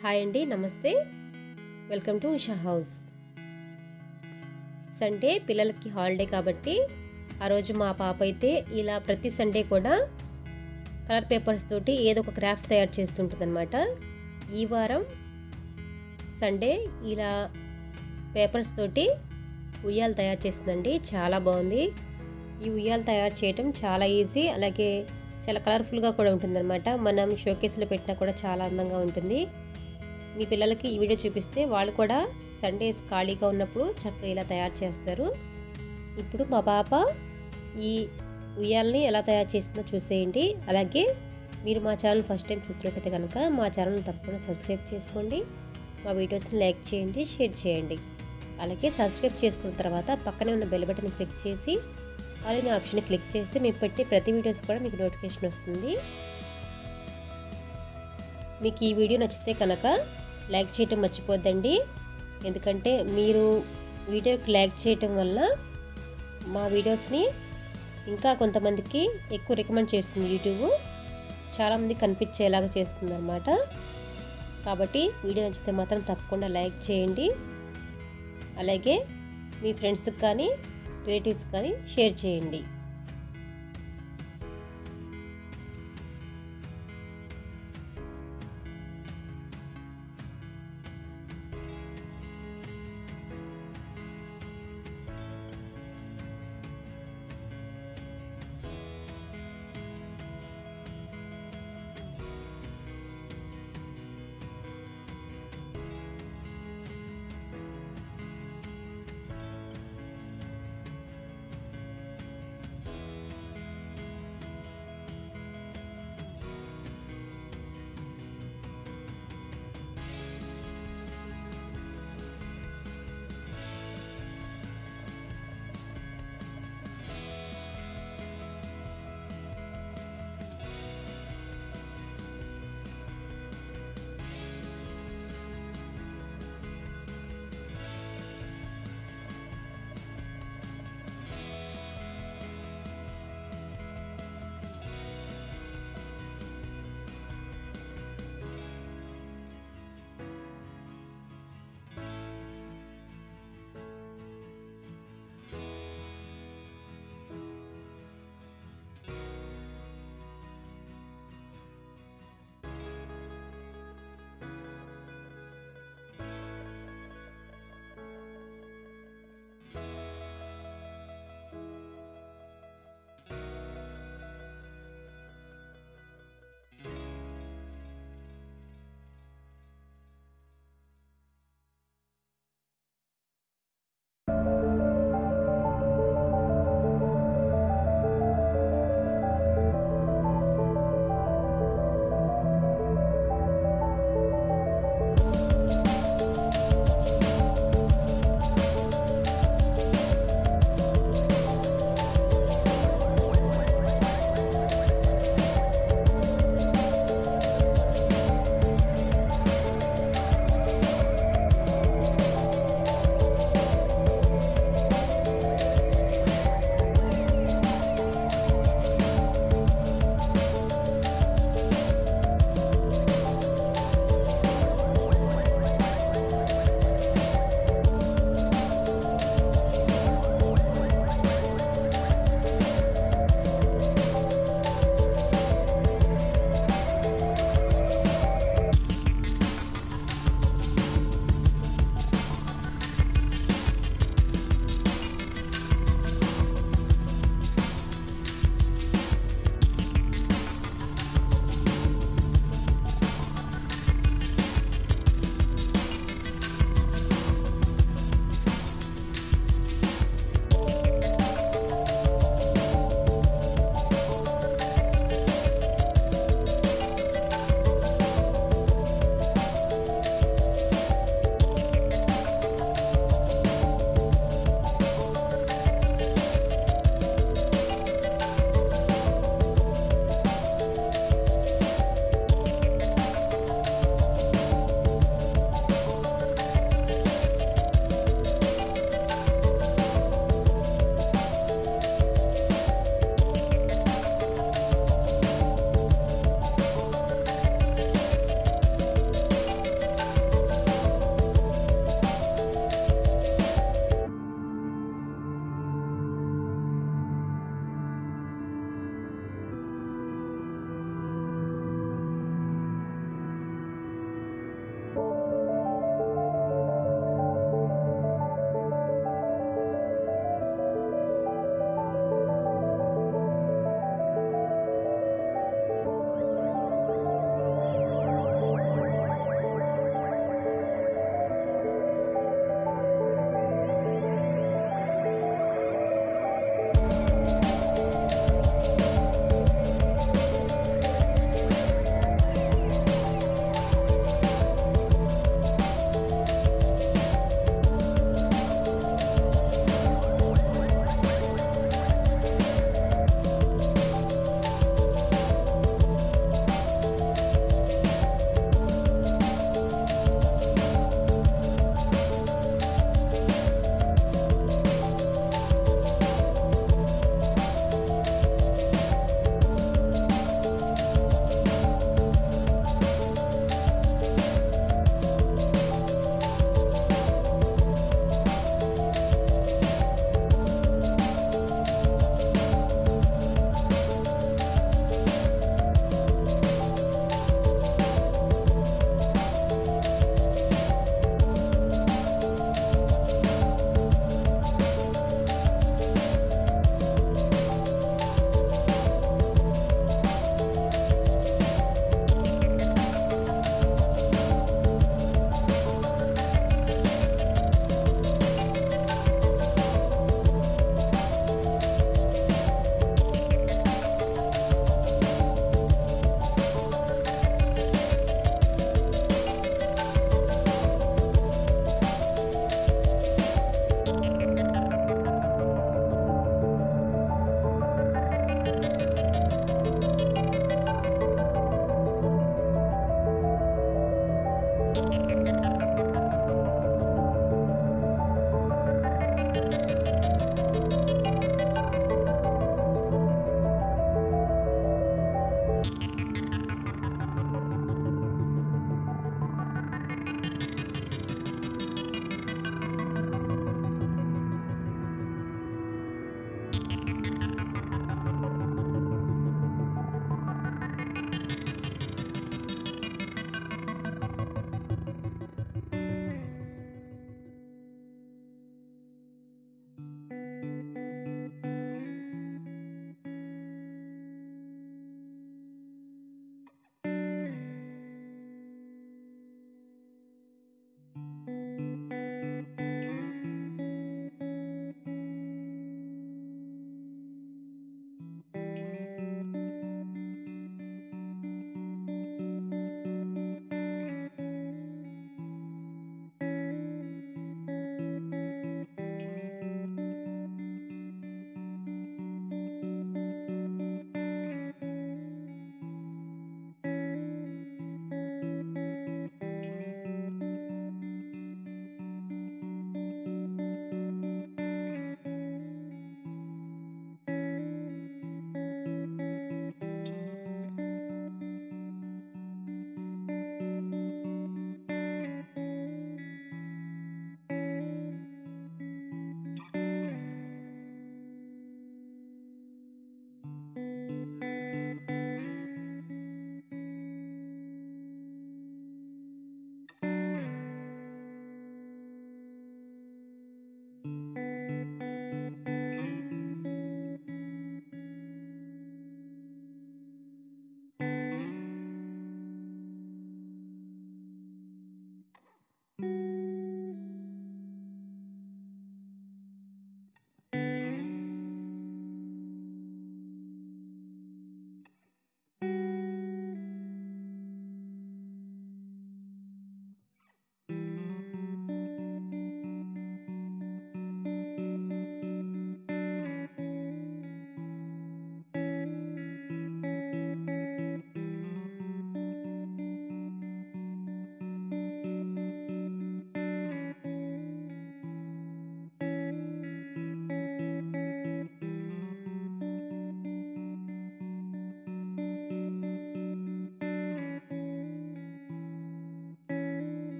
hi అండి నమస్తే welcome to Usha house Sunday పిల్లలకి హాలిడే కాబట్టి ఆ రోజు మా పాప అయితే ఇలా ప్రతి సండే కూడా కలర్ పేపర్స్ తోటి ఏదో ఒక క్రాఫ్ట్ తయారు చేస్తుంటుంది అనమాట ఈ వారం సండే ఇలా పేపర్స్ తోటి ఉయ్యాలు తయారు చేస్తుందండి చాలా బాగుంది ఈ ఉయ్యాలు తయారు చేయటం చాలా ఈజీ అలాగే చాలా కలర్ఫుల్గా కూడా ఉంటుందన్నమాట మనం షోకేస్లో పెట్టినా కూడా చాలా అందంగా ఉంటుంది మీ పిల్లలకి ఈ వీడియో చూపిస్తే వాళ్ళు కూడా సండేస్ ఖాళీగా ఉన్నప్పుడు చక్కగా ఇలా తయారు చేస్తారు ఇప్పుడు మా పాప ఈ ఉయ్యాలని ఎలా తయారు చేస్తుందో చూసేయండి అలాగే మీరు మా ఛానల్ ఫస్ట్ టైం చూస్తున్నట్టయితే కనుక మా ఛానల్ తప్పకుండా సబ్స్క్రైబ్ చేసుకోండి మా వీడియోస్ని లైక్ చేయండి షేర్ చేయండి అలాగే సబ్స్క్రైబ్ చేసుకున్న తర్వాత పక్కనే ఉన్న బెల్ బటన్ క్లిక్ చేసి అలానే ఆప్షన్ క్లిక్ చేస్తే మేము పెట్టే ప్రతి వీడియోస్ కూడా మీకు నోటిఫికేషన్ వస్తుంది మీకు ఈ వీడియో నచ్చితే కనుక లైక్ చేయటం మర్చిపోద్దండి ఎందుకంటే మీరు వీడియోకి లైక్ చేయటం వల్ల మా వీడియోస్ని ఇంకా కొంతమందికి ఎక్కువ రికమెండ్ చేస్తుంది యూట్యూబ్ చాలామంది కనిపించేలాగా చేస్తుంది అనమాట కాబట్టి వీడియో నచ్చితే మాత్రం తప్పకుండా లైక్ చేయండి అలాగే మీ ఫ్రెండ్స్కి కానీ రిలేటివ్స్ కానీ షేర్ చేయండి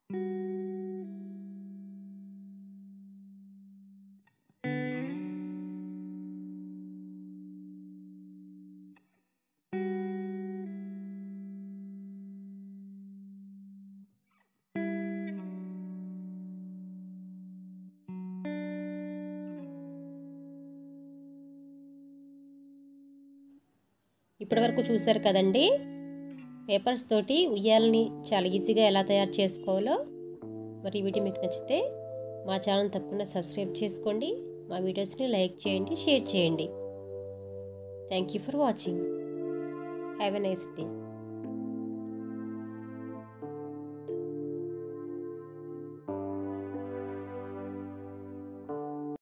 ఇప్పటి వరకు చూసారు కదండి పేపర్స్ తోటి ఉయ్యాలని చాలా ఈజీగా ఎలా తయారు చేసుకోవాలో మరి వీడియో మీకు నచ్చితే మా ఛానల్ తప్పకుండా సబ్స్క్రైబ్ చేసుకోండి మా వీడియోస్ని లైక్ చేయండి షేర్ చేయండి thank you for watching have a nice day